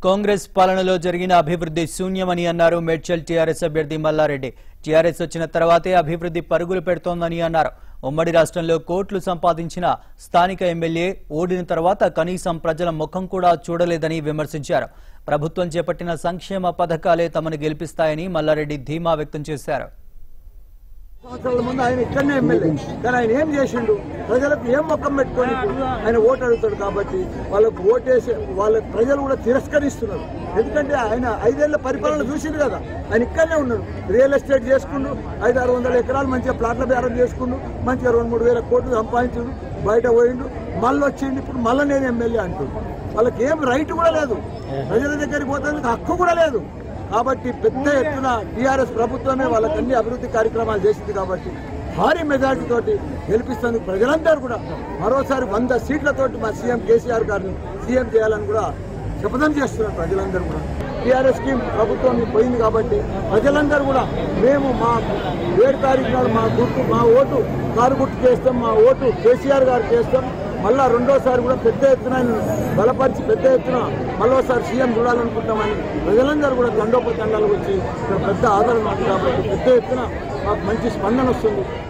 కాంగ్రెస్ పాలనలో జరిగిన అభివృద్ధి శూన్యమని అన్నారు మేడ్చల్ టీఆర్ఎస్ అభ్యర్థి మల్లారెడ్డి టీఆర్ఎస్ వచ్చిన తర్వాతే అభివృద్ధి పరుగులు పెడుతోందని అన్నారు ఉమ్మడి రాష్ట్రంలో కోట్లు సంపాదించిన స్థానిక ఎమ్మెల్యే ఓడిన తర్వాత కనీసం ప్రజల ముఖం కూడా చూడలేదని విమర్శించారు ప్రభుత్వం చేపట్టిన సంక్షేమ పథకాలే తమను గెలిపిస్తాయని మల్లారెడ్డి ధీమా వ్యక్తం చేశారు సంవత్సరాల ముందు ఆయన ఇక్కడనే ఎమ్మెల్యే కానీ ఆయన ఏం చేసిండు ప్రజలకు ఏం మొక్కం పెట్టుకొని ఆయన ఓటు అడుగుతాడు కాబట్టి వాళ్ళకు ఓటేసి వాళ్ళ ప్రజలు కూడా తిరస్కరిస్తున్నారు ఎందుకంటే ఆయన ఐదేళ్ల పరిపాలన చూసిండు కదా ఆయన ఇక్కడనే ఉన్నాడు రియల్ ఎస్టేట్ చేసుకుండు ఐదు ఆరు వందల ఎకరాలు మంచిగా ప్లాట్ల బేరం చేసుకుండు మంచిగా రెండు మూడు వేల కోట్లు సంపాదించుడు బయట పోయిండు మళ్ళీ వచ్చిండు ఇప్పుడు మళ్ళీ నేను ఎమ్మెల్యే అంటుండు వాళ్ళకి ఏం రైట్ కూడా లేదు ప్రజల దగ్గరికి పోతే హక్కు కూడా లేదు కాబట్టి పెద్ద ఎత్తున టీఆర్ఎస్ ప్రభుత్వమే వాళ్ళకి అన్ని అభివృద్ధి కార్యక్రమాలు చేసింది కాబట్టి భారీ మెజార్టీ తోటి గెలిపిస్తుంది ప్రజలందరూ కూడా మరోసారి వంద సీట్లతోటి మా సీఎం కేసీఆర్ గారిని సీఎం చేయాలని కూడా శపథం చేస్తున్నారు ప్రజలందరూ కూడా టీఆర్ఎస్ కి ప్రభుత్వం పోయింది కాబట్టి ప్రజలందరూ కూడా మేము మా ఏడు తారీఖు నాడు మా గుర్తు మా ఓటు కారు గుర్తు చేస్తాం మా ఓటు కేసీఆర్ గారు చేస్తాం మళ్ళా రెండోసారి కూడా పెద్ద ఎత్తున ఆయన బలపరిచి పెద్ద ఎత్తున మళ్ళోసారి సీఎం చూడాలనుకుంటామని ప్రజలందరూ కూడా దండోపతండాలు వచ్చి ఇక్కడ పెద్ద ఆదరణ ఉంది కాబట్టి పెద్ద ఎత్తున మాకు మంచి స్పందన వస్తుంది